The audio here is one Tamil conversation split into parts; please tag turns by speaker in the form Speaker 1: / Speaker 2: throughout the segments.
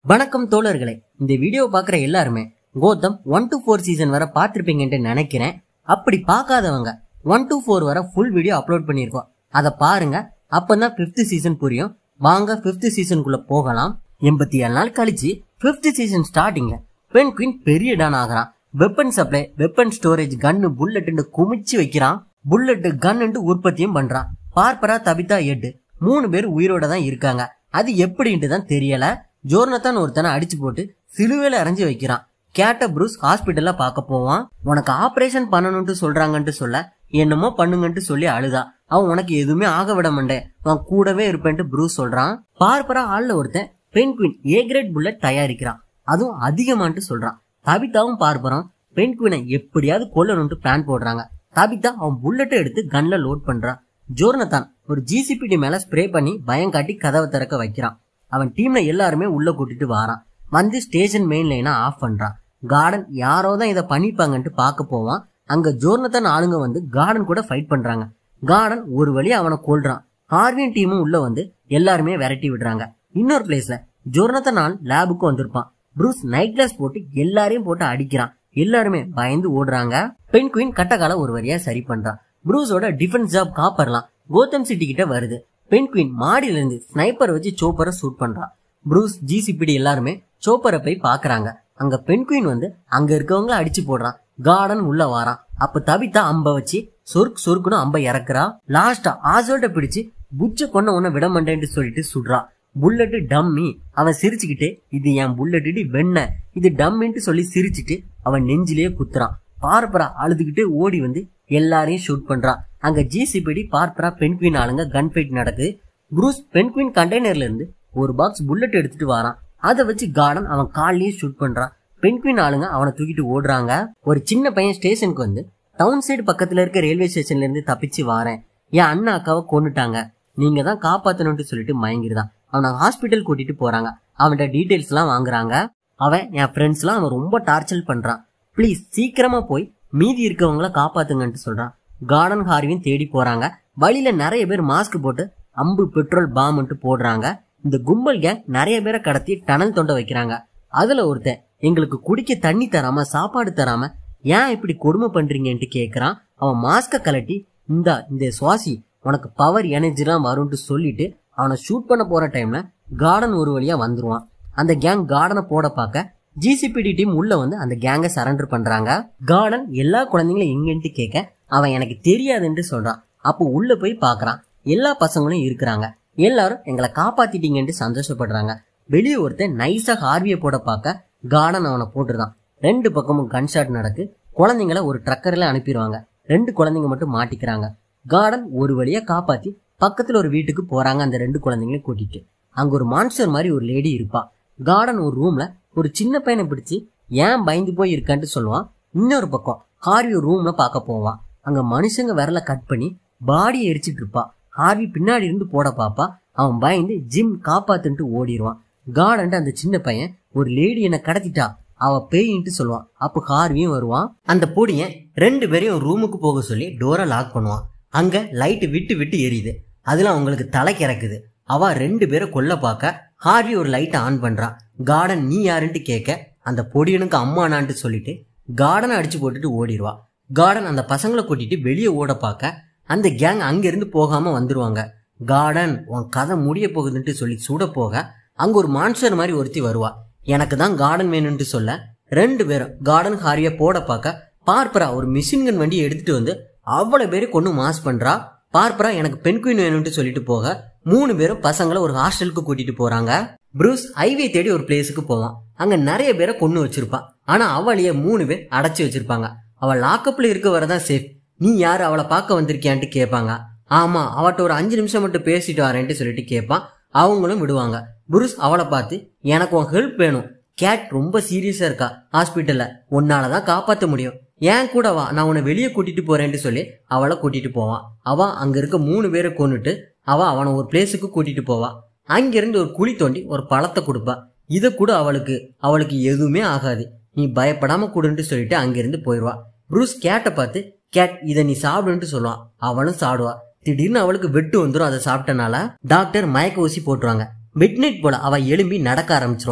Speaker 1: வணக்கம் தோழர்களே இந்த வீடியோ பார்க்குற எல்லாருமே Gotham one two four season வரை பார்த்துருப்பீங்கன்ட்டு நினைக்கிறேன் அப்படி பார்க்காதவங்க ஒன் டு ஃபோர் வரை ஃபுல் வீடியோ அப்லோட் பண்ணியிருக்கோம் அதை பாருங்க அப்பதான் ஃபிஃப்த் சீசன் புரியும் வாங்க ஃபிஃப்த் சீசனுக்குள்ள போகலாம் எண்பத்தி ஏழு நாள் கழிச்சு ஃபிஃப்த் சீசன் ஸ்டார்டிங்ல பெண் குயின் பெரிய டான் ஆகிறான் வெப்பன் சப்ளை வெப்பன் ஸ்டோரேஜ் கன்னு புல்லட்டுன்னு குமிச்சு வைக்கிறான் புல்லட்டு கன்னுட்டு உற்பத்தியும் பண்றான் பார்ப்பரா தபிதா எட்டு மூணு பேர் உயிரோட தான் இருக்காங்க அது எப்படின்ட்டு தான் தெரியல ஜோர்னத்தான் ஒருத்தனை அடிச்சு போட்டு சிலுவையில அரைஞ்சு வைக்கிறான் கேட்ட ப்ரூஸ் ஹாஸ்பிட்டல்ல பார்க்க போவான் உனக்கு ஆபரேஷன் பண்ணணும்ட்டு சொல்றாங்கன்ட்டு சொல்ல என்னமோ பண்ணுங்கன்ட்டு சொல்லி அழுதா அவன் உனக்கு எதுவுமே ஆக விட மாட்டேன் அவன் கூடவே இருப்பேன்ட்டு ப்ரூஸ் சொல்றான் பார்ப்பரா ஆள்ல ஒருத்தன் Penguin a great bullet தயாரிக்கிறான் அதுவும் அதிகமான்ட்டு சொல்றான் தபிதாவும் பார்ப்பரம் பென் குயினை எப்படியாவது கொல்லணும்ட்டு பிளான் போடுறாங்க தபிதா அவன் புல்லட்டை எடுத்து கன்ல லோட் பண்றான் ஜோர்னத்தான் ஒரு ஜிசிபிடி மேல ஸ்ப்ரே பண்ணி பயம் காட்டி கதவை திறக்க வைக்கிறான் அவன் டீம்ல எல்லாருமே உள்ள கூட்டிட்டு வாரான் வந்து ஸ்டேஷன் மெயின் லைனை ஆஃப் பண்றான் கார்டன் யாரோ தான் இதை பண்ணிப்பாங்கன்ட்டு பார்க்க போவான் அங்க ஜோர்னத்தான் ஆளுங்க வந்து கார்டன் கூட ஃபைட் பண்றாங்க கார்டன் ஒரு வழி அவனை கொல்றான் ஹார்வின் டீமும் உள்ள வந்து எல்லாருமே விரட்டி விடுறாங்க இன்னொரு பிளேஸ்ல ஜோர்னத்தன் ஆள் லேபுக்கு வந்திருப்பான் ப்ரூஸ் நைட் கிளாஸ் போட்டு எல்லாரையும் போட்டு அடிக்கிறான் எல்லாருமே பயந்து ஓடுறாங்க பெண் குயின் கட்டக்கால ஒரு வழியா சரி பண்றான் ப்ரூஸோட டிஃபென்ஸ் ஜாப் காப்பர்லாம் கோத்தம் சிட்டி கிட்ட வருது பெண் குயின் மாடியில இருந்து ஸ்னைப்பர் வச்சு சோப்பரை ஷூட் பண்றான் ப்ரூஸ் ஜிசிபிடி எல்லாருமே சோப்பரை போய் பாக்குறாங்க அங்க பெண் குயின் வந்து அங்க இருக்கவங்கள அடிச்சு போடுறான் கார்டன் உள்ள வாரான் அப்ப தபித்தா அம்ப வச்சு சொர்க் சொர்க்குன்னு அம்ப இறக்குறா லாஸ்டா ஆசோல்ட்ட பிடிச்சு புச்ச கொன்ன உன்ன விட மாட்டேன்னு சொல்லிட்டு சுடுறா புல்லட்டு டம்மி அவன் சிரிச்சுக்கிட்டே இது என் புல்லட்டு வெண்ண இது டம்மின்ட்டு சொல்லி சிரிச்சுட்டு அவன் நெஞ்சிலேயே குத்துறான் பார்ப்பரா அழுதுகிட்டே ஓடி வந்து எல்லாரையும் ஷூட் பண்றான் அங்க ஜிசிபிடி பார்ப்பரா பென்குயின் ஆளுங்க கன் ஃபைட் நடக்குது ப்ரூஸ் பென்குயின் கண்டெய்னர்ல இருந்து ஒரு பாக்ஸ் புல்லட் எடுத்துட்டு வரான் அதை வச்சு கார்டன் அவன் கால்லயே ஷூட் பண்றான் பென்குயின் ஆளுங்க அவனை தூக்கிட்டு ஓடுறாங்க ஒரு சின்ன பையன் ஸ்டேஷனுக்கு வந்து டவுன் சைடு பக்கத்துல இருக்க ரயில்வே ஸ்டேஷன்ல இருந்து தப்பிச்சு வாரேன் என் அண்ணா அக்காவை கொண்டுட்டாங்க நீங்க தான் காப்பாத்தணும்னு சொல்லிட்டு மயங்கிருதான் அவனை ஹாஸ்பிட்டல் கூட்டிட்டு போறாங்க அவன்கிட்ட டீடைல்ஸ் எல்லாம் வாங்குறாங்க அவன் என் ஃப்ரெண்ட்ஸ் எல்லாம் அவன் ரொம்ப டார்ச்சர் பண்றான் ப்ளீஸ் சீக்கிரமா போய் மீதி இருக்கவங்கள காப்பாத்துங்கன்ட்டு சொல்றான் கார்டன் ஹார்வியும் தேடி போறாங்க வழியில நிறைய பேர் மாஸ்க் போட்டு அம்பு பெட்ரோல் பாம்ன்ட்டு போடுறாங்க இந்த கும்பல் கேங் நிறைய பேரை கடத்தி டனல் தொண்ட வைக்கிறாங்க அதுல ஒருத்தன் எங்களுக்கு குடிக்க தண்ணி தராம சாப்பாடு தராம ஏன் இப்படி கொடுமை பண்றீங்கன்ட்டு கேக்குறான் அவன் மாஸ்க கலட்டி இந்தா இந்த சுவாசி உனக்கு பவர் எனர்ஜிலாம் வரும்னு சொல்லிட்டு அவனை ஷூட் பண்ண போற டைம்ல கார்டன் ஒரு வழியா வந்துருவான் அந்த கேங் கார்டனை போட பார்க்க ஜிசிபிடி டீம் உள்ள வந்து அந்த கேங்கை சரண்டர் பண்றாங்க கார்டன் எல்லா குழந்தைங்களும் எங்கன்ட்டு கேட்க அவன் எனக்கு தெரியாதுன்ட்டு சொல்றான் அப்போ உள்ள போய் பார்க்கறான் எல்லா பசங்களும் இருக்கிறாங்க எல்லாரும் எங்களை காப்பாத்திட்டீங்கன்ட்டு சந்தோஷப்படுறாங்க வெளியே ஒருத்தன் நைஸா ஹார்வியை போட பார்க்க கார்டன் அவனை போட்டுருதான் ரெண்டு பக்கமும் கன்ஷாட் நடக்கு குழந்தைங்கள ஒரு ட்ரக்கர்ல அனுப்பிடுவாங்க ரெண்டு குழந்தைங்க மட்டும் மாட்டிக்கிறாங்க கார்டன் ஒரு வழியா காப்பாத்தி பக்கத்துல ஒரு வீட்டுக்கு போறாங்க அந்த ரெண்டு குழந்தைங்களையும் கூட்டிட்டு அங்க ஒரு மான்ஸ்டர் மாதிரி ஒரு லேடி இருப்பா கார்டன் ஒரு ரூம்ல ஒரு சின்ன பையனை பிடிச்சு ஏன் பயந்து போய் இருக்கான்ட்டு சொல்லுவான் இன்னொரு பக்கம் ஹார்வி ஒரு ரூம்ல பார்க்க போவான் அங்க மனுஷங்க விரல கட் பண்ணி பாடியை எரிச்சிட்டு இருப்பா ஹார்வி பின்னாடி இருந்து போட பாப்பா அவன் பயந்து ஜிம் காப்பாத்துன்ட்டு ஓடிடுவான் கார்டன் அந்த சின்ன பையன் ஒரு லேடி என்ன கடத்திட்டா அவ பேயின்ட்டு சொல்லுவான் அப்போ ஹார்வியும் வருவான் அந்த பொடியன் ரெண்டு பேரையும் ரூமுக்கு போக சொல்லி டோரை லாக் பண்ணுவான் அங்க லைட் விட்டு விட்டு எரியுது அதுல அவங்களுக்கு தலை கிறக்குது அவ ரெண்டு பேரை கொல்ல பார்க்க ஹார்வி ஒரு லைட்டை ஆன் பண்றான் கார்டன் நீ யாருன்ட்டு கேட்க அந்த பொடியனுக்கு அம்மானான்ட்டு சொல்லிட்டு கார்டனை அடிச்சு போட்டுட்டு ஓடிடுவா கார்டன் அந்த பசங்களை கூட்டிட்டு வெளியே ஓட பார்க்க அந்த கேங் அங்கிருந்து போகாம வந்துருவாங்க கார்டன் உன் கதை முடிய போகுதுன்ட்டு சொல்லி சுட போக அங்க ஒரு மான்ஸ்டர் மாதிரி ஒருத்தி வருவா எனக்கு தான் கார்டன் வேணும்ட்டு சொல்ல ரெண்டு பேரும் கார்டன் ஹாரியா போட பார்க்க பார்ப்பரா ஒரு மிஷின் கன் வண்டி எடுத்துட்டு வந்து அவ்வளவு பேரை கொண்டு மாஸ் பண்றா பார்ப்பரா எனக்கு பெண் குயின் வேணும்ட்டு சொல்லிட்டு போக மூணு பேரும் பசங்களை ஒரு ஹாஸ்டலுக்கு கூட்டிட்டு போறாங்க ப்ரூஸ் ஹைவே தேடி ஒரு பிளேஸுக்கு போவான் அங்க நிறைய பேரை கொண்டு வச்சிருப்பான் ஆனா அவளைய மூணு பேர் அடைச்சி வச்சிருப்பாங்க அவள் லாக்கப்ல இருக்க வரதான் சேஃப் நீ யார் அவளை பார்க்க வந்திருக்கியான்ட்டு கேட்பாங்க ஆமா அவட்ட ஒரு அஞ்சு நிமிஷம் மட்டும் பேசிட்டு வரேன்ட்டு சொல்லிட்டு கேட்பான் அவங்களும் விடுவாங்க புருஸ் அவளை பார்த்து எனக்கு உன் ஹெல்ப் வேணும் கேட் ரொம்ப சீரியஸா இருக்கா ஹாஸ்பிட்டல்ல உன்னாலதான் காப்பாத்த முடியும் ஏன் கூட வா நான் உன்னை வெளியே கூட்டிட்டு போறேன்ட்டு சொல்லி அவளை கூட்டிட்டு போவான் அவ அங்க இருக்க மூணு பேரை கொண்டுட்டு அவ அவனை ஒரு பிளேஸுக்கு கூட்டிட்டு போவா அங்கிருந்து ஒரு குழி தோண்டி ஒரு பழத்தை கொடுப்பா இதை கூட அவளுக்கு அவளுக்கு எதுவுமே ஆகாது நீ பயப்படாம கொடுன்ட்டு சொல்லிட்டு அங்கிருந்து போயிடுவா ப்ரூஸ் கேட்டை பார்த்து கேட் இதை நீ சாப்பிடுன்ட்டு சொல்லுவான் அவளும் சாப்பிடுவா திடீர்னு அவளுக்கு வெட்டு வந்துடும் அதை சாப்பிட்டனால டாக்டர் மயக்க ஊசி போட்டுருவாங்க மிட் நைட் போல அவ எழும்பி நடக்க ஆரம்பிச்சிருவா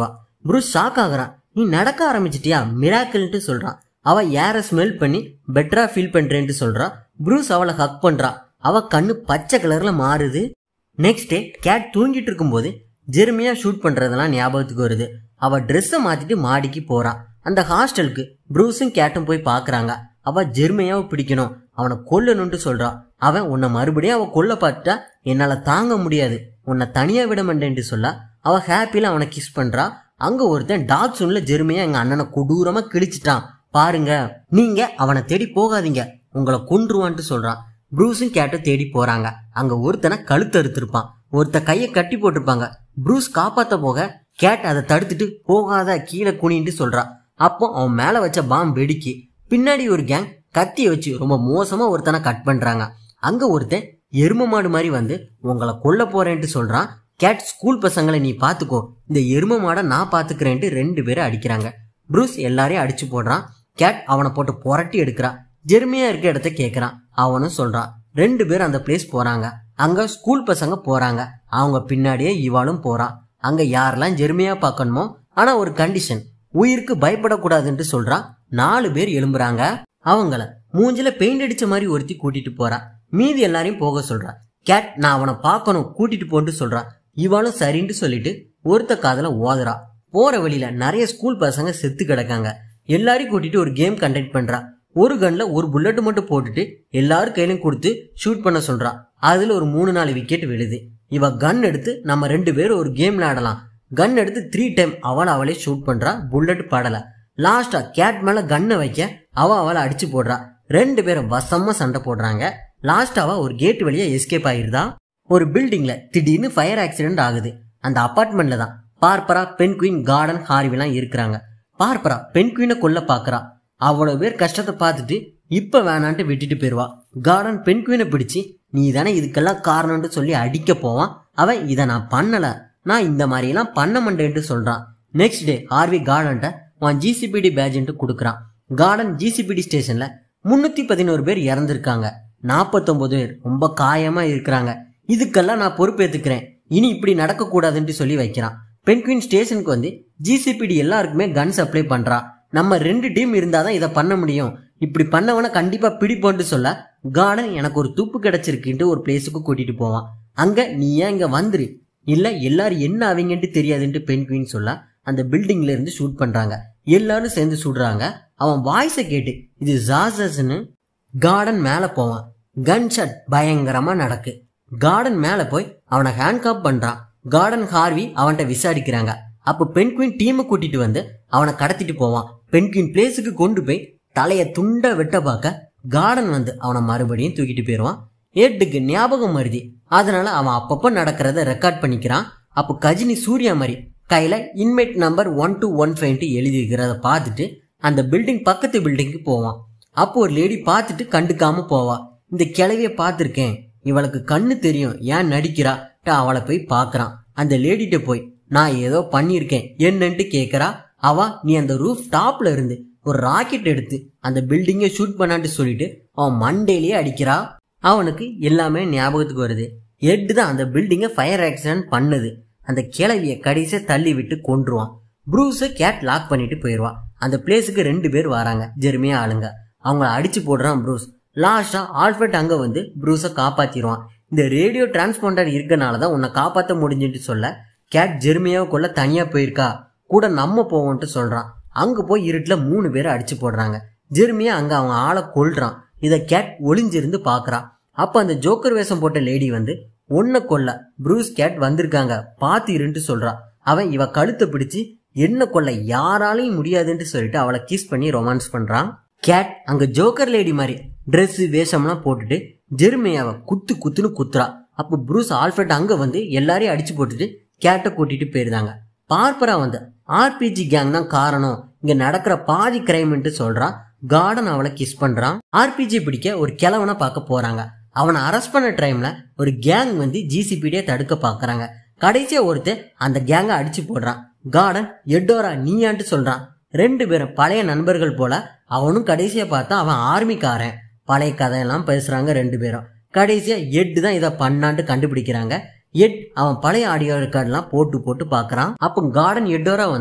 Speaker 1: ப்ரூஸ் ஷாக் ஆகுறான் நீ நடக்க ஆரம்பிச்சிட்டியா மிராக்கிள்ன்ட்டு சொல்றான் அவ ஏற ஸ்மெல் பண்ணி பெட்டரா ஃபீல் பண்றேன்ட்டு சொல்றா ப்ரூஸ் அவளை ஹக் பண்றா அவ கண்ணு பச்சை கலர்ல மாறுது நெக்ஸ்ட் டே கேட் தூங்கிட்டு இருக்கும்போது ஜெர்மியா ஷூட் பண்றதெல்லாம் ஞாபகத்துக்கு வருது அவ ட்ரெஸ்ஸை மாத்திட்டு மாடிக்கு போறா அந்த ஹாஸ்டலுக்கு ப்ரூஸும் கேட்டும் போய் பாக்குறாங்க அவ ஜெர்மியாவை பிடிக்கணும் அவனை கொல்லணும்னு சொல்றா அவன் உன்னை மறுபடியும் அவ கொல்ல பார்த்துட்டா என்னால தாங்க முடியாது உன்னை தனியா விட மாட்டேன்ட்டு சொல்ல அவ ஹாப்பில அவனை கிஸ் பண்றா அங்க ஒருத்தன் டாக் சுன்ல ஜெர்மியா எங்க அண்ணனை கொடூரமா கிழிச்சிட்டான் பாருங்க நீங்க அவனை தேடி போகாதீங்க உங்களை கொன்றுவான்ட்டு சொல்றான் ப்ரூஸும் கேட்டும் தேடி போறாங்க அங்க ஒருத்தனை கழுத்து அறுத்திருப்பான் ஒருத்த கையை கட்டி போட்டிருப்பாங்க ப்ரூஸ் காப்பாத்த போக கேட் அதை தடுத்துட்டு போகாத கீழே குனின்ட்டு சொல்றா அப்போ அவன் மேல வச்ச பாம் வெடிக்கி பின்னாடி ஒரு கேங் கத்தியை வச்சு ரொம்ப மோசமா ஒருத்தனை கட் பண்றாங்க அங்க ஒருத்தன் எரும மாடு மாதிரி வந்து உங்களை கொல்ல போறேன்ட்டு சொல்றான் கேட் ஸ்கூல் பசங்களை நீ பாத்துக்கோ இந்த எரும மாடை நான் பாத்துக்கிறேன்ட்டு ரெண்டு பேரும் அடிக்கிறாங்க ப்ரூஸ் எல்லாரையும் அடிச்சு போடுறான் கேட் அவனை போட்டு புரட்டி எடுக்கிறா ஜெர்மியா இருக்க இடத்த கேட்கறான் அவனும் சொல்றான் ரெண்டு பேரும் அந்த பிளேஸ் போறாங்க அங்க ஸ்கூல் பசங்க போறாங்க அவங்க பின்னாடியே இவாளும் போறான் அங்க யாரெல்லாம் ஜெர்மியா பார்க்கணுமோ ஆனா ஒரு கண்டிஷன் உயிருக்கு பயப்படக்கூடாதுன்ட்டு சொல்றான் நாலு பேர் எழும்புறாங்க அவங்கள மூஞ்சில பெயிண்ட் அடிச்ச மாதிரி ஒருத்தி கூட்டிட்டு போறா மீதி எல்லாரையும் போக சொல்றா கேட் நான் அவனை பார்க்கணும் கூட்டிட்டு போன்ட்டு சொல்றா இவளும் சரின்ட்டு சொல்லிட்டு ஒருத்த காதல ஓதுறா போற வழியில நிறைய ஸ்கூல் பசங்க செத்து கிடக்காங்க எல்லாரையும் கூட்டிட்டு ஒரு கேம் கண்டக்ட் பண்றா ஒரு கன்ல ஒரு புல்லட் மட்டும் போட்டுட்டு எல்லாரும் கையிலும் கொடுத்து ஷூட் பண்ண சொல்றா அதுல ஒரு மூணு நாலு விக்கெட் விழுது இவ கன் எடுத்து நம்ம ரெண்டு பேரும் ஒரு கேம் விளையாடலாம் கன் எடுத்து த்ரீ டைம் அவளை அவளே ஷூட் பண்றா புல்லட் படல லாஸ்டா கேட் மேல கன்னை வைக்க அவ அவளை அடிச்சு போடுறா ரெண்டு பேரும் வசமா சண்டை போடுறாங்க லாஸ்டாவா ஒரு கேட் வழியா எஸ்கேப் ஆயிருதா ஒரு பில்டிங்ல திடீர்னு ஃபயர் ஆக்சிடென்ட் ஆகுது அந்த அபார்ட்மெண்ட்ல தான் பார்ப்பரா பென் குயின் கார்டன் ஹார்விலாம் இருக்கிறாங்க பார்ப்பரா பென் குயினை கொல்ல பாக்குறா அவ்வளவு பேர் கஷ்டத்தை பார்த்துட்டு இப்ப வேணான்ட்டு விட்டுட்டு போயிருவா கார்டன் பென் குயினை பிடிச்சி நீ தானே இதுக்கெல்லாம் காரணம்னு சொல்லி அடிக்க போவான் அவன் இதை நான் பண்ணல நான் இந்த மாதிரி எல்லாம் பண்ண மாட்டேன்ட்டு சொல்றான் நெக்ஸ்ட் டே ஆர்வி கார்டன்ட்ட உன் ஜிசிபிடி பேஜ்ன்ட்டு கொடுக்குறான் கார்டன் ஜிசிபிடி ஸ்டேஷன்ல முன்னூத்தி பதினோரு பேர் இறந்திருக்காங்க நாற்பத்தொன்பது பேர் ரொம்ப காயமா இருக்கிறாங்க இதுக்கெல்லாம் நான் பொறுப்பேத்துக்கிறேன் இனி இப்படி நடக்க கூடாதுன்ட்டு சொல்லி வைக்கிறான் பென்குயின் ஸ்டேஷனுக்கு வந்து ஜிசிபிடி எல்லாருக்குமே கன் சப்ளை பண்றா நம்ம ரெண்டு டீம் இருந்தாதான் இதை பண்ண முடியும் இப்படி பண்ணவன கண்டிப்பா பிடிப்போன்ட்டு சொல்ல கார்டன் எனக்கு ஒரு துப்பு கிடைச்சிருக்குன்ட்டு ஒரு பிளேஸுக்கு கூட்டிட்டு போவான் அங்க நீ ஏன் இங்க வந்துரு இல்ல எல்லாரும் என்ன ஆவீங்கன்ட்டு தெரியாதுன்ட்டு பென்குயின் சொல்ல அந்த பில்டிங்ல இருந்து ஷூட் பண்றாங்க எல்லாரும் சேர்ந்து சுடுறாங்க அவன் வாய்ஸை கேட்டு இது ஜாசஸ்னு கார்டன் மேல போவான் கன் ஷாட் பயங்கரமா நடக்கு கார்டன் மேல போய் அவனை ஹேண்ட்காப் பண்றான் கார்டன் ஹார்வி அவன்கிட்ட விசாரிக்கிறாங்க அப்ப பென்குயின் டீமை கூட்டிட்டு வந்து அவனை கடத்திட்டு போவான் பென்குயின் பிளேஸுக்கு கொண்டு போய் தலைய துண்ட வெட்ட பார்க்க கார்டன் வந்து அவனை மறுபடியும் தூக்கிட்டு போயிடுவான் ஏட்டுக்கு ஞாபகம் மருதி அதனால அவன் அப்பப்போ நடக்கிறத ரெக்கார்ட் பண்ணிக்கிறான் அப்போ கஜினி சூர்யா மாதிரி கையில inmate number one two one ஃபைவ்ட்டு எழுதி இருக்கிறத பார்த்துட்டு அந்த பில்டிங் பக்கத்து பில்டிங்க்கு போவான் அப்போ ஒரு லேடி பார்த்துட்டு கண்டுக்காம போவா இந்த கிழவிய பார்த்துருக்கேன் இவளுக்கு கண்ணு தெரியும் ஏன் நடிக்கிறா அவளை போய் பார்க்கறான் அந்த லேடிட்ட போய் நான் ஏதோ பண்ணியிருக்கேன் என்னன்ட்டு கேட்கறா அவ நீ அந்த ரூஃப் டாப்ல இருந்து ஒரு ராக்கெட் எடுத்து அந்த பில்டிங்கை ஷூட் பண்ணான்ட்டு சொல்லிட்டு அவன் மண்டையிலேயே அடிக்கிறா அவனுக்கு எல்லாமே ஞாபகத்துக்கு வருது எட்டு தான் அந்த பில்டிங்கை ஃபயர் ஆக்சிடென்ட் பண்ணுது அந்த கிளவிய கடைசியா தள்ளி விட்டு கொன்றுவான் ப்ரூஸை கேட் லாக் பண்ணிட்டு போயிடுவான் அந்த பிளேஸுக்கு ரெண்டு பேர் வராங்க ஜெர்மியா ஆளுங்க அவங்கள அடிச்சு போடுறான் ப்ரூஸ் லாஸ்டா ஆல்ஃபர்ட் அங்க வந்து ப்ரூஸை காப்பாத்திடுவான் இந்த ரேடியோ டிரான்ஸ்பாண்டர் இருக்கனால தான் உன்னை காப்பாற்ற முடிஞ்சுட்டு சொல்ல கேட் ஜெர்மியாவை கொள்ள தனியா போயிருக்கா கூட நம்ம போவோன்ட்டு சொல்றான் அங்க போய் இருட்டுல மூணு பேரை அடிச்சு போடுறாங்க ஜெர்மியா அங்க அவன் ஆளை கொல்றான் இதை கேட் ஒளிஞ்சிருந்து பாக்குறான் அப்ப அந்த ஜோக்கர் வேஷம் போட்ட லேடி வந்து ஒன்ன கொல்ல ப்ரூஸ் கேட் வந்திருக்காங்க பாத்து இருன்ட்டு சொல்றா அவன் இவ கழுத்தை பிடிச்சு என்ன கொல்ல யாராலையும் முடியாதுன்ட்டு சொல்லிட்டு அவளை கிஸ் பண்ணி ரொமான்ஸ் பண்றான் கேட் அங்க ஜோக்கர் லேடி மாதிரி Dress வேஷம்லாம் போட்டுட்டு ஜெர்மியாவை குத்து குத்துன்னு குத்துறா அப்போ ப்ரூஸ் ஆல்ஃபர்ட் அங்க வந்து எல்லாரையும் அடிச்சு போட்டுட்டு கேட்டை கூட்டிட்டு போயிருந்தாங்க பார்ப்பரா வந்து ஆர்பிஜி கேங் தான் காரணம் இங்க நடக்கிற பாதி கிரைம்ன்ட்டு சொல்றான் கார்டன் அவளை கிஸ் பண்றான் ஆர்பிஜி பிடிக்க ஒரு கிழவனை பார்க்க போறாங்க அவனை அரெஸ்ட் பண்ண டைம்ல ஒரு கேங் வந்து ஜிசிபிடியை தடுக்க பாக்குறாங்க கடைசியா ஒருத்தன் அந்த கேங்கை அடிச்சு போடுறான் கார்டன் எட்டோரா நீயான்ட்டு சொல்றான் ரெண்டு பேரும் பழைய நண்பர்கள் போல அவனும் கடைசியா பார்த்தா அவன் ஆர்மிக்காரன் பழைய கதையெல்லாம் பேசுறாங்க ரெண்டு பேரும் கடைசியா எட்டு தான் இதை பண்ணான்ட்டு கண்டுபிடிக்கிறாங்க எட் அவன் பழைய ஆடியோ ரெக்கார்ட்லாம் போட்டு போட்டு பார்க்கறான் அப்போ கார்டன் எட்டோரா வந்து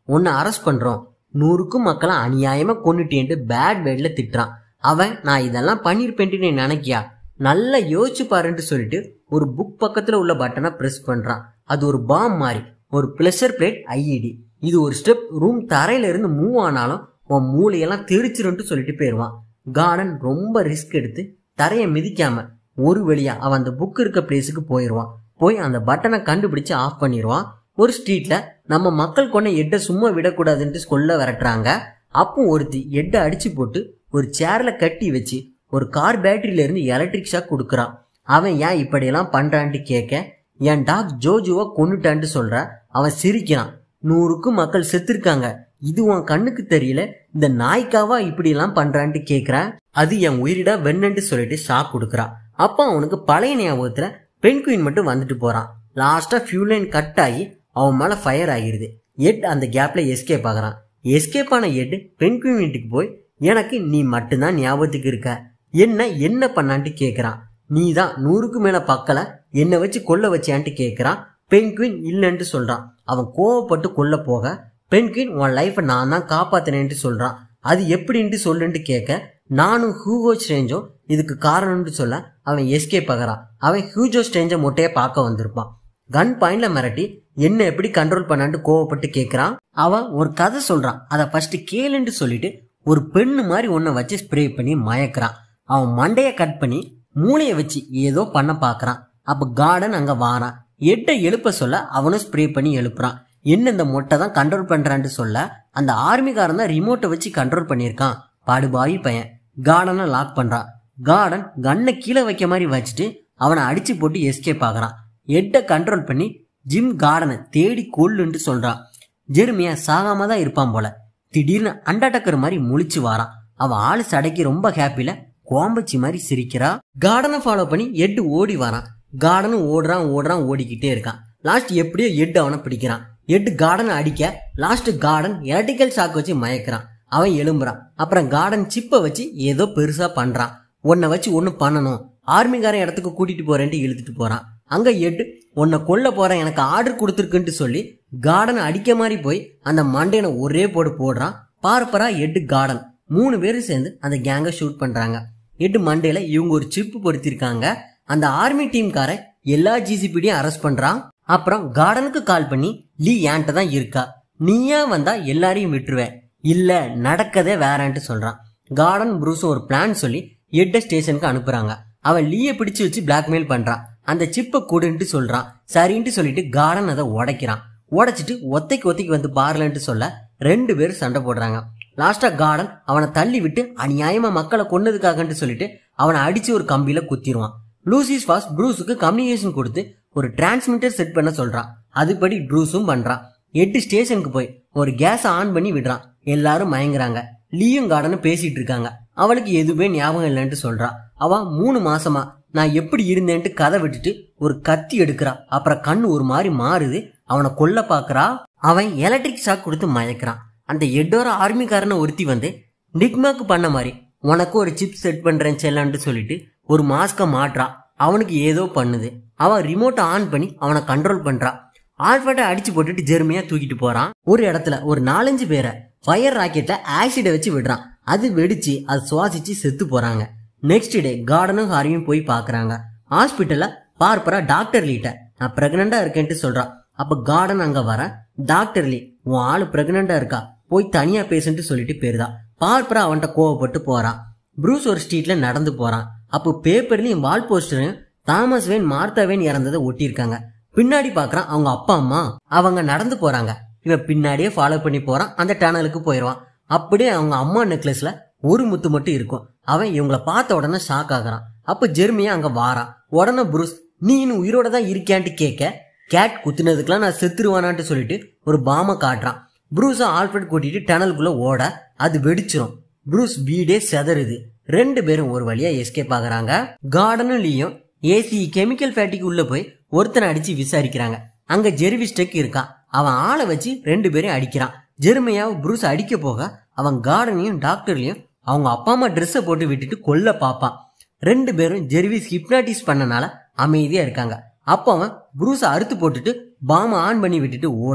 Speaker 1: உன்னை அரெஸ்ட் பண்றோம் நூறுக்கும் மக்களை அநியாயமா கொண்டுட்டேன்ட்டு பேட் வேர்ட்ல திட்டுறான் அவன் நான் இதெல்லாம் பண்ணிருப்பேன்ட்டு நீ நினைக்கியா நல்லா யோசிச்சு பாருன்ட்டு சொல்லிட்டு ஒரு புக் பக்கத்துல உள்ள பட்டனை பிரஸ் பண்றான் அது ஒரு பாம் மாதிரி ஒரு ப்ளஷர் பிளேட் ஐஇடி இது ஒரு ஸ்டெப் ரூம் தரையில இருந்து மூவ் ஆனாலும் உன் மூளையெல்லாம் தெரிச்சிருன்ட்டு சொல்லிட்டு போயிடுவான் கார்டன் ரொம்ப ரிஸ்க் எடுத்து தரையை மிதிக்காம ஒரு வழியா அவன் அந்த புக் இருக்க பிளேஸுக்கு போயிடுவான் போய் அந்த பட்டனை கண்டுபிடிச்சு ஆஃப் பண்ணிடுவான் ஒரு ஸ்ட்ரீட்ல நம்ம மக்கள் கொண்ட எட்டை சும்மா விடக்கூடாதுன்ட்டு சொல்ல விரட்டுறாங்க அப்போ ஒருத்தி எட்டை அடிச்சு போட்டு ஒரு சேர்ல கட்டி வச்சு ஒரு கார் பேட்டரியில இருந்து எலக்ட்ரிக் ஷாக் கொடுக்குறான் அவன் ஏன் இப்படியெல்லாம் பண்றான்ட்டு கேட்க என் டாக் ஜோஜுவை கொன்னுட்டான்ட்டு சொல்ற அவன் சிரிக்கிறான் நூறுக்கும் மக்கள் செத்துருக்காங்க இது உன் கண்ணுக்கு தெரியல இந்த நாய்க்காவா இப்படி எல்லாம் பண்றான்ட்டு கேக்குறேன் அது என் உயிரிடா வெண்ணன்ட்டு சொல்லிட்டு ஷாக் கொடுக்குறான் அப்போ அவனுக்கு பழைய ஞாபகத்துல பெண் குயின் மட்டும் வந்துட்டு போறான் லாஸ்டா ஃபியூ லைன் கட் ஆகி அவன் மேல ஃபயர் ஆகிருது எட் அந்த கேப்ல எஸ்கேப் ஆகுறான் எஸ்கேப் ஆன எட் பெண் குயின் வீட்டுக்கு போய் எனக்கு நீ மட்டும்தான் ஞாபகத்துக்கு இருக்க என்ன என்ன பண்ணான்ட்டு கேக்குறான் நீ தான் நூறுக்கு மேல பக்கல என்னை வச்சு கொல்ல வச்சியான்ட்டு கேக்குறான் பென்குயின் இல்லைன்ட்டு சொல்றான் அவன் கோவப்பட்டு கொல்ல போக பென்குயின் உன் லைஃபை நான் தான் காப்பாத்தினேன்ட்டு சொல்றான் அது எப்படின்ட்டு சொல்லுன்ட்டு கேட்க நானும் ஹூகோ ஸ்ட்ரேஞ்சும் இதுக்கு காரணம்னு சொல்ல அவன் எஸ்கேப் ஆகிறான் அவன் ஹூஜோ ஸ்ட்ரேஞ்ச மொட்டையை பார்க்க வந்திருப்பான் கன் பாயிண்ட்ல மிரட்டி என்ன எப்படி கண்ட்ரோல் பண்ணான்ட்டு கோவப்பட்டு கேட்கறான் அவன் ஒரு கதை சொல்றான் அதை ஃபர்ஸ்ட் கேளுன்ட்டு சொல்லிட்டு ஒரு பெண்ணு மாதிரி ஒன்றை வச்சு ஸ்ப்ரே பண்ணி மயக்கிறான் அவன் மண்டையை கட் பண்ணி மூளையை வச்சு ஏதோ பண்ண பார்க்கறான் அப்ப கார்டன் அங்க வாரான் எட்டை எழுப்ப சொல்ல அவனும் ஸ்ப்ரே பண்ணி எழுப்புறான் என்ன இந்த மொட்டை தான் கண்ட்ரோல் பண்றான்ட்டு சொல்ல அந்த ஆர்மிக்காரன் தான் ரிமோட்டை வச்சு கண்ட்ரோல் பண்ணியிருக்கான் பாடுபாவி பையன் கார்டனை லாக் பண்றான் கார்டன் கண்ணை கீழே வைக்க மாதிரி வச்சுட்டு அவனை அடிச்சு போட்டு எஸ்கேப் ஆகுறான் எட்டை கண்ட்ரோல் பண்ணி ஜிம் கார்டனை தேடி கொல்லுன்ட்டு சொல்றான் ஜெர்மியா சாகாம தான் இருப்பான் போல திடீர்னு அண்டடக்கர் மாதிரி முழிச்சு வாரான் அவன் ஆளு சடைக்கு ரொம்ப ஹாப்பில கோம்பச்சி மாதிரி சிரிக்கிறா கார்டனை ஃபாலோ பண்ணி எட்டு ஓடி வரான் கார்டனும் ஓடுறான் ஓடுறான் ஓடிக்கிட்டே இருக்கான் லாஸ்ட் எப்படியோ எட்டு அவனை பிடிக்கிறான் எட்டு கார்டனை அடிக்க லாஸ்ட் கார்டன் எலக்ட்ரிக்கல் ஷாக் வச்சு மயக்கிறான் அவன் எழும்புறான் அப்புறம் கார்டன் சிப்பை வச்சு ஏதோ பெருசா பண்றான் உன்னை வச்சு ஒன்று பண்ணணும் ஆர்மிக்காரன் இடத்துக்கு கூட்டிட்டு போறேன்ட்டு இழுத்துட்டு போறான் அங்க எட்டு உன்னை கொல்ல போறேன் எனக்கு ஆர்டர் கொடுத்துருக்குன்ட்டு சொல்லி கார்டனை அடிக்க மாதிரி போய் அந்த மண்டையனை ஒரே போடு போடுறான் பார்ப்பரா எட்டு கார்டன் மூணு பேரும் சேர்ந்து அந்த கேங்கை ஷூட் பண்றாங்க எட்டு மண்டையில இவங்க ஒரு சிப்பு பொருத்திருக்காங்க அந்த ஆர்மி டீம்கார எல்லா ஜிசிபிடியும் அரெஸ்ட் பண்றான் அப்புறம் கார்டனுக்கு கால் பண்ணி லீ என்கிட்ட தான் இருக்கா நீயா வந்தா எல்லாரையும் விட்டுருவேன் இல்ல நடக்கதே வேறன்ட்டு சொல்றான் கார்டன் ப்ரூஸும் ஒரு பிளான் சொல்லி எட்ட ஸ்டேஷனுக்கு அனுப்புறாங்க அவன் லீயை பிடிச்சு வச்சு பிளாக்மெயில் பண்றான் அந்த சிப்பை கொடுன்ட்டு சொல்றான் சரின்ட்டு சொல்லிட்டு கார்டன் அதை உடைக்கிறான் உடைச்சிட்டு ஒத்தைக்கு ஒத்தைக்கு வந்து பாருலன்ட்டு சொல்ல ரெண்டு பேரும் சண்டை போடுறாங்க லாஸ்டா கார்டன் அவனை தள்ளி விட்டு அநியாயமா மக்களை கொன்னதுக்காகன்ட்டு சொல்லிட்டு அவனை அடிச்சு ஒரு கம்பியில குத்திடுவான் லூசிஸ் ஃபாஸ் ப்ரூஸுக்கு கம்யூனிகேஷன் கொடுத்து ஒரு டிரான்ஸ்மிட்டர் செட் பண்ண சொல்றான் அதுபடி ப்ரூஸும் பண்றான் எட்டு ஸ்டேஷனுக்கு போய் ஒரு கேஸை ஆன் பண்ணி விடுறான் எல்லாரும் மயங்குறாங்க லீயும் கார்டனும் பேசிட்டு இருக்காங்க அவளுக்கு எதுவுமே ஞாபகம் இல்லைன்ட்டு சொல்றா அவ மூணு மாசமா நான் எப்படி இருந்தேன்ட்டு கதை விட்டுட்டு ஒரு கத்தி எடுக்கிறா அப்புறம் கண்ணு ஒரு மாதிரி மாறுது அவனை கொல்ல பாக்குறா அவன் எலக்ட்ரிக் ஷாக் கொடுத்து மயக்கிறான் அந்த எட்டோர ஆர்மிக்காரனை ஒருத்தி வந்து நிக்மாக்கு பண்ண மாதிரி உனக்கு ஒரு சிப் செட் பண்றேன் செல்லான்ட்டு சொல்லிட்டு ஒரு மாஸ்க மாட்றா அவனுக்கு ஏதோ பண்ணுது அவன் ரிமோட்டை ஆன் பண்ணி அவனை கண்ட்ரோல் பண்றா ஆல்பர்ட்டை அடிச்சு போட்டுட்டு ஜெர்மியா தூக்கிட்டு போறான் ஒரு இடத்துல ஒரு நாலஞ்சு பேரை ஃபயர் ராக்கெட்ல ஆசிட வச்சு விடுறான் அது வெடிச்சு அது சுவாசிச்சு செத்து போறாங்க நெக்ஸ்ட் டே கார்டனும் ஹாரியும் போய் பாக்குறாங்க ஹாஸ்பிட்டல்ல பார்ப்பரா டாக்டர் லீட்ட நான் பிரெக்னண்டா இருக்கேன்ட்டு சொல்றான் அப்ப கார்டன் அங்க வர டாக்டர் லீ உன் ஆளு பிரெக்னண்டா இருக்கா போய் தனியா பேசுன்ட்டு சொல்லிட்டு போயிருதா பார்ப்பரா அவன்கிட்ட கோவப்பட்டு போறான் ப்ரூஸ் ஒரு ஸ்ட்ரீட்ல நடந்து போறான் அப்போ பேப்பர்லயும் வால் போஸ்டரையும் தாமஸ் வேன் மார்த்தா வேன் இறந்ததை ஒட்டியிருக்காங்க பின்னாடி பாக்குறான் அவங்க அப்பா அம்மா அவங்க நடந்து போறாங்க இவன் பின்னாடியே ஃபாலோ பண்ணி போறான் அந்த டனலுக்கு போயிடுவான் அப்படியே அவங்க அம்மா நெக்லஸ்ல ஒரு முத்து மட்டும் இருக்கும் அவன் இவங்கள பார்த்த உடனே ஷாக் ஆகுறான் அப்ப ஜெர்மியா அங்க வாரான் உடனே புருஸ் நீ இன்னும் உயிரோட தான் இருக்கியான்ட்டு கேட்க கேட் குத்துனதுக்கெல்லாம் நான் செத்துருவானான்ட்டு சொல்லிட்டு ஒரு பாமை காட்டுறான் ப்ரூஸை ஆல்ஃபர்ட் கூட்டிட்டு டனலுக்குள்ள ஓட அது வெடிச்சிரும் ப்ரூஸ் வீடே செதறுது ரெண்டு பேரும் ஒரு வழியா எஸ்கேப் ஆகுறாங்க கார்டனும் லீயும் ஏசி கெமிக்கல் ஃபேக்டரிக்கு உள்ள போய் ஒருத்தனை அடிச்சு விசாரிக்கிறாங்க அங்க ஜெர்விஸ் டெக் இருக்கான் அவன் ஆளை வச்சு ரெண்டு பேரையும் அடிக்கிறான் ஜெர்மையாவை ப்ரூஸ் அடிக்க போக அவன் கார்டனையும் டாக்டர்லையும் அவங்க அப்பா அம்மா ட்ரெஸ்ஸை போட்டு விட்டுட்டு கொல்ல பார்ப்பான் ரெண்டு பேரும் ஜெர்விஸ் ஹிப்னாட்டிஸ் பண்ணனால அமைதியா இருக்காங்க அப்போ அவன் ப்ரூஸை அறுத்து போட்டுட்டு பாமை ஆன் பண்ணி விட்டுட்டு ஓடுறான்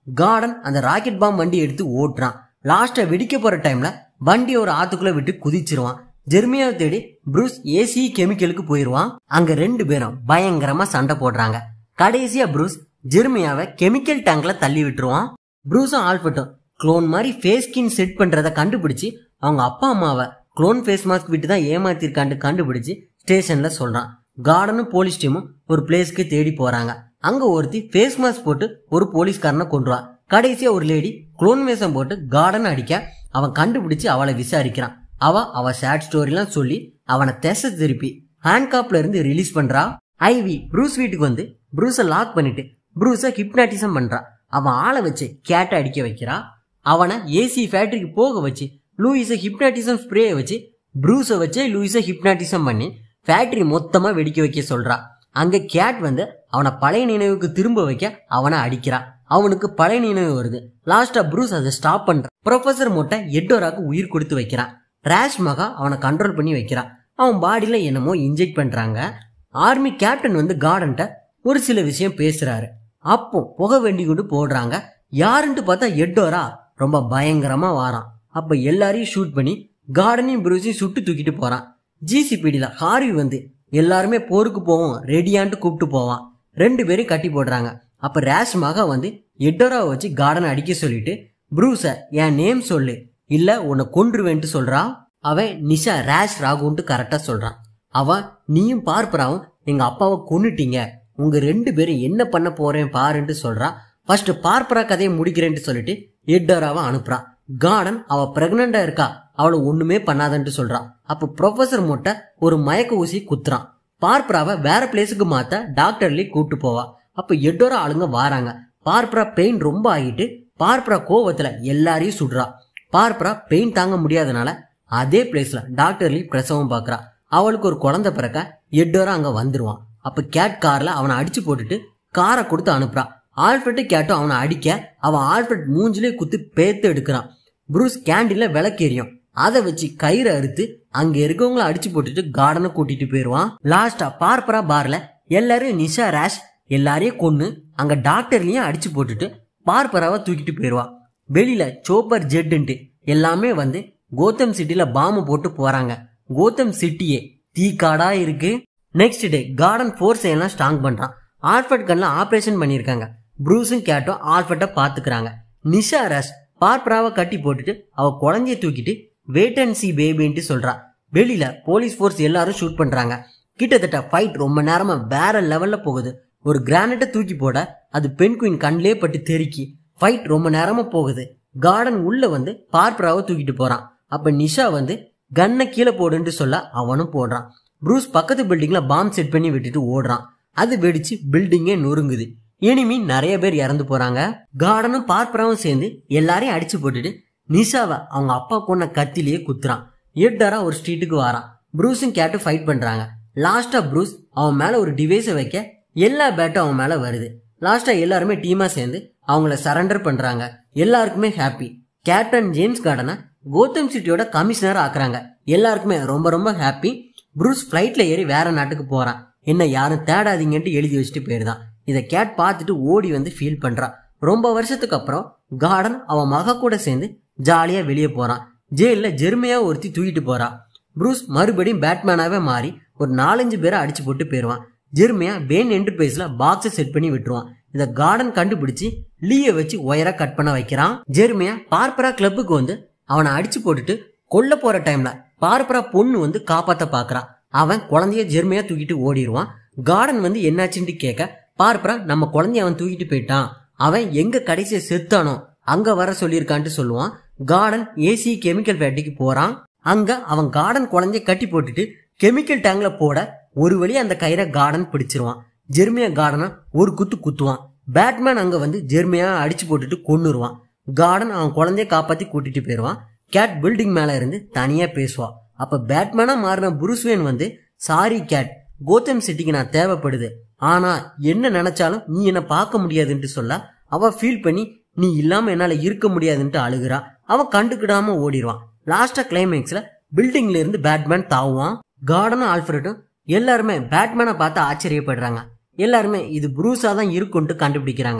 Speaker 1: கார்டன் அந்த ராக்கெட் பாம் வண்டி எடுத்து ஓட்டுறான் லாஸ்டா வெடிக்க போற டைம்ல வண்டி ஒரு ஆத்துக்குள்ள விட்டு குதிச்சிருவான் ஜெர்மியாவை தேடி ப்ரூஸ் ஏசி கெமிக்கலுக்கு போயிருவான் அங்க ரெண்டு பேரும் பயங்கரமா சண்டை போடுறாங்க கடைசியா ப்ரூஸ் ஜெர்மியாவை கெமிக்கல் டேங்க்ல தள்ளி விட்டுருவான் ப்ரூஸும் ஆல்பர்ட்டும் க்ளோன் மாதிரி ஃபேஸ் ஸ்கின் செட் பண்றத கண்டுபிடிச்சு அவங்க அப்பா அம்மாவை க்ளோன் ஃபேஸ் மாஸ்க் விட்டு தான் ஏமாத்திருக்காண்டு கண்டுபிடிச்சு ஸ்டேஷன்ல சொல்றான் கார்டனும் போலீஸ் டீமும் ஒரு பிளேஸ்க்கு தேடி போறாங்க அங்க ஒருத்தி ஃபேஸ் மாஸ்க் போட்டு ஒரு போலீஸ்காரனை கொண்டுருவான் கடைசியா ஒரு லேடி க்ளோன் வேஷம் போட்டு கார்டன் அடிக்க அவன் கண்டுபிடிச்சு அவளை விசாரிக்கிறான் அவ அவ சேட் ஸ்டோரிலாம் சொல்லி அவனை திசை திருப்பி ஹேண்ட்காப்ல இருந்து ரிலீஸ் பண்றா ஐவி ப்ரூஸ் வீட்டுக்கு வந்து ப்ரூஸை லாக் பண்ணிட்டு ப்ரூஸை ஹிப்னாட்டிசம் பண்றா அவன் ஆளை வச்சு கேட்டை அடிக்க வைக்கிறா அவனை ஏசி ஃபேக்டரிக்கு போக வச்சு லூயிஸை ஹிப்னாட்டிசம் ஸ்ப்ரேயை வச்சு ப்ரூஸை வச்சு லூயிஸை ஹிப்னாட்டிசம் பண்ணி ஃபேக்டரி மொத்தமா வெடிக்க வைக்க சொல்றா அங்க கேட் வந்து அவனை பழைய நினைவுக்கு திரும்ப வைக்க அவனை அடிக்கிறா அவனுக்கு பழைய நினைவு வருது லாஸ்டா ப்ரூஸ் அதை ஸ்டாப் பண்றான் ப்ரொஃபசர் மொட்டை எட்டோராக்கு உயிர் கொடுத்து வைக்கிறான் ரேஷ் மகா அவனை கண்ட்ரோல் பண்ணி வைக்கிறான் அவன் பாடியில என்னமோ இன்ஜெக்ட் பண்றாங்க ஆர்மி கேப்டன் வந்து கார்டன்ட்ட ஒரு சில விஷயம் பேசுறாரு அப்போ புகை வெண்டி கொண்டு போடுறாங்க யாருன்ட்டு பார்த்தா எட்டோரா ரொம்ப பயங்கரமா வாரான் அப்ப எல்லாரையும் ஷூட் பண்ணி கார்டனையும் ப்ரூஸையும் சுட்டு தூக்கிட்டு போறான் ஜிசிபிடியில் ஹார்வி வந்து எல்லாருமே போருக்கு போவோம் ரெடியான்ட்டு கூப்பிட்டு போவான் ரெண்டு பேரும் கட்டி போடுறாங்க அப்ப ரேஷ் மகா வந்து எட்டோராவை வச்சு கார்டனை அடிக்க சொல்லிட்டு ப்ரூஸ என் நேம் சொல்லு இல்ல உன்னை கொன்றுவேன்ட்டு சொல்றா அவன் நிஷா ரேஷ் ராகுன்ட்டு கரெக்டா சொல்றான் அவன் நீயும் பார்ப்பராவும் எங்க அப்பாவை கொன்னுட்டீங்க உங்க ரெண்டு பேரும் என்ன பண்ண போறேன் பாருன்ட்டு சொல்றா ஃபர்ஸ்ட் பார்ப்பரா கதையை முடிக்கிறேன்ட்டு சொல்லிட்டு எட்டோராவை அனுப்புறான் கார்டன் அவ பிரெக்னண்டா இருக்கா அவளை ஒண்ணுமே பண்ணாதன்ட்டு சொல்றான் அப்ப ப்ரொஃபசர் மொட்டை ஒரு மயக்க ஊசி குத்துறான் பார்ப்பராவை வேற பிளேஸுக்கு மாத்த டாக்டர்லி கூட்டு போவா அப்ப எட்டோரா ஆளுங்க வாராங்க பார்ப்பரா பெயின் ரொம்ப ஆகிட்டு பார்ப்பரா கோவத்துல எல்லாரையும் சுடுறா பார்ப்பரா பெயின் தாங்க முடியாதனால அதே பிளேஸ்ல டாக்டர்லி பிரசவம் பாக்குறா அவளுக்கு ஒரு குழந்தை பிறக்க எட்டோரா அங்க வந்துருவான் அப்ப கேட் கார்ல அவனை அடிச்சு போட்டுட்டு காரை கொடுத்து அனுப்புறான் ஆல்ஃபர்ட்டு கேட்டும் அவனை அடிக்க அவன் ஆல்ஃபர்ட் மூஞ்சிலே குத்து பேத்து எடுக்கிறான் ப்ரூஸ் கேண்டில்ல விளக்கெரியும் அதை வச்சு கயிறை அறுத்து அங்க இருக்கவங்கள அடிச்சு போட்டுட்டு கார்டனை கூட்டிட்டு போயிருவான் லாஸ்டா பார்ப்பரா பார்ல எல்லாரையும் நிஷா ரேஷ் எல்லாரையும் கொன்னு அங்க டாக்டர்லயும் அடிச்சு போட்டுட்டு பார்ப்பராவை தூக்கிட்டு போயிருவான் வெளியில சோப்பர் ஜெட்டுன்ட்டு எல்லாமே வந்து கோத்தம் சிட்டில பாம்பு போட்டு போறாங்க கோத்தம் சிட்டியே தீக்காடா இருக்கு நெக்ஸ்ட் டே கார்டன் ஃபோர்ஸ் எல்லாம் ஸ்ட்ராங் பண்றான் ஆல்ஃபர்ட் கன்ல ஆபரேஷன் பண்ணிருக்காங்க ப்ரூஸும் கேட்டும் ஆல்ஃபர்ட்டை பாத்துக்கிறாங்க நிஷா ரஷ் பார்ப்பராவை கட்டி போட்டுட்டு அவ குழந்தைய தூக்கிட்டு வெயிட் அண்ட் சி பேபின்ட்டு சொல்றா வெளியில போலீஸ் ஃபோர்ஸ் எல்லாரும் ஷூட் பண்றாங்க கிட்டத்தட்ட ஃபைட் ரொம்ப நேரமா வேற லெவல்ல போகுது ஒரு கிரானைட்டை தூக்கி போட அது பெண் குயின் கண்ணிலே பட்டு தெறிக்கி ஃபைட் ரொம்ப நேரமா போகுது கார்டன் உள்ள வந்து பார்ப்பராவை தூக்கிட்டு போறான் அப்ப நிஷா வந்து கன்னை கீழே போடுன்ட்டு சொல்ல அவனும் போடுறான் ப்ரூஸ் பக்கத்து பில்டிங்ல பாம் செட் பண்ணி விட்டுட்டு ஓடுறான் அது வெடிச்சு பில்டிங்கே நொறுங்குது இனிமே நிறைய பேர் இறந்து போறாங்க கார்டனும் பார்ப்பராவும் சேர்ந்து எல்லாரையும் அடிச்சு போட்டுட்டு நிஷாவை அவங்க அப்பா பொண்ண கத்திலேயே குத்துறான் எட்டரா ஒரு ஸ்ட்ரீட்டுக்கு வாரான் ப்ரூஸும் கேட்டு ஃபைட் பண்றாங்க லாஸ்டா ப்ரூஸ் அவன் மேல ஒரு டிவைஸை வைக்க எல்லா பேட்டும் அவன் மேல வருது லாஸ்டா எல்லாருமே டீமா சேர்ந்து அவங்கள சரண்டர் பண்றாங்க எல்லாருக்குமே ஹாப்பி கேப்டன் ஜேம்ஸ் கார்டனை கோத்தம் சிட்டியோட கமிஷனர் ஆக்குறாங்க எல்லாருக்குமே ரொம்ப ரொம்ப ஹாப்பி ப்ரூஸ் ஃப்ளைட்ல ஏறி வேற நாட்டுக்கு போறான் என்ன யாரும் தேடாதீங்கன்ட்டு எழுதி வச்சுட்டு போயிருந்தான் இதை கேட் பார்த்துட்டு ஓடி வந்து ஃபீல் பண்றான் ரொம்ப வருஷத்துக்கு அப்புறம் கார்டன் அவன் மக கூட சேர்ந்து ஜாலியா வெளியே போறான் ஜெயில ஜெர்மையா ஒருத்தி தூக்கிட்டு போறா ப்ரூஸ் மறுபடியும் பேட்மேனாவே மாறி ஒரு நாலஞ்சு பேரை அடிச்சு போட்டு போயிருவான் ஜெர்மையா பேன் என்டர்பிரைஸ்ல பாக்ஸை செட் பண்ணி விட்டுருவான் இத கார்டன் கண்டுபிடிச்சு லீய வச்சு ஒயரா கட் பண்ண வைக்கிறான் ஜெர்மையா பார்ப்பரா கிளப்புக்கு வந்து அவனை அடிச்சு போட்டுட்டு கொல்ல போற டைம்ல பார்ப்பரா பொண்ணு வந்து காப்பாத்த பாக்குறான் அவன் குழந்தைய ஜெர்மையா தூக்கிட்டு ஓடிடுவான் கார்டன் வந்து என்னாச்சுன்னு கேட்க பார்ப்பரா நம்ம குழந்தைய அவன் தூக்கிட்டு போயிட்டான் அவன் எங்க கடைசிய செத்தானோ அங்க வர சொல்லியிருக்கான்ட்டு சொல்லுவான் கார்டன் ஏசி கெமிக்கல் ஃபேக்டரிக்கு போறான் அங்க அவன் கார்டன் குழந்தைய கட்டி போட்டுட்டு கெமிக்கல் டேங்க்ல போட ஒரு வழி அந்த கயிறை கார்டன் பிடிச்சிருவான் ஜெர்மியா கார்டனை ஒரு குத்து குத்துவான் பேட்மேன் அங்க வந்து ஜெர்மியா அடிச்சு போட்டுட்டு கொன்னுருவான் கார்டன் அவன் குழந்தைய காப்பாத்தி கூட்டிட்டு போயிருவான் கேட் பில்டிங் மேல இருந்து தனியா பேசுவா அப்ப பேட்மேனா மாறின புருஸ்வேன் வந்து சாரி கேட் கோத்தம் சிட்டிக்கு நான் தேவைப்படுது ஆனா என்ன நினைச்சாலும் நீ என்ன பார்க்க முடியாதுன்ட்டு சொல்ல அவ ஃபீல் பண்ணி நீ இல்லாம என்னால இருக்க முடியாதுன்ட்டு அழுகுறா அவ கண்டுக்கிடாம ஓடிடுவான் லாஸ்டா கிளைமேக்ஸ்ல பில்டிங்ல இருந்து பேட்மேன் தாவுவான் கார்டனும் ஆல்ஃபிரட்டும் எல்லாருமே பேட்மேனை பார்த்து ஆச்சரியப்படுறாங்க எல்லாருமே இது புரூஸா தான் இருக்கும்ட்டு கண்டுபிடிக்கிறாங்க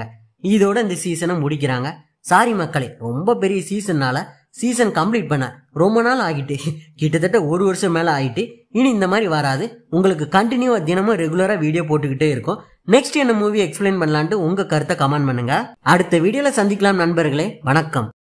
Speaker 1: இதோட இந்த சீசனை முடிக்கிறாங்க சாரி மக்களே ரொம்ப பெரிய சீசன்னால சீசன் கம்ப்ளீட் பண்ண ரொம்ப நாள் ஆகிட்டு கிட்டத்தட்ட ஒரு வருஷம் மேல ஆகிட்டு இனி இந்த மாதிரி வராது உங்களுக்கு கண்டினியூவா தினமும் ரெகுலரா வீடியோ போட்டுக்கிட்டே இருக்கும் நெக்ஸ்ட் என்ன மூவி எக்ஸ்பிளைன் பண்ணலான்ட்டு உங்க கருத்தை கமெண்ட் பண்ணுங்க அடுத்த வீடியோல சந்திக்கலாம் நண்பர்களே வணக்கம்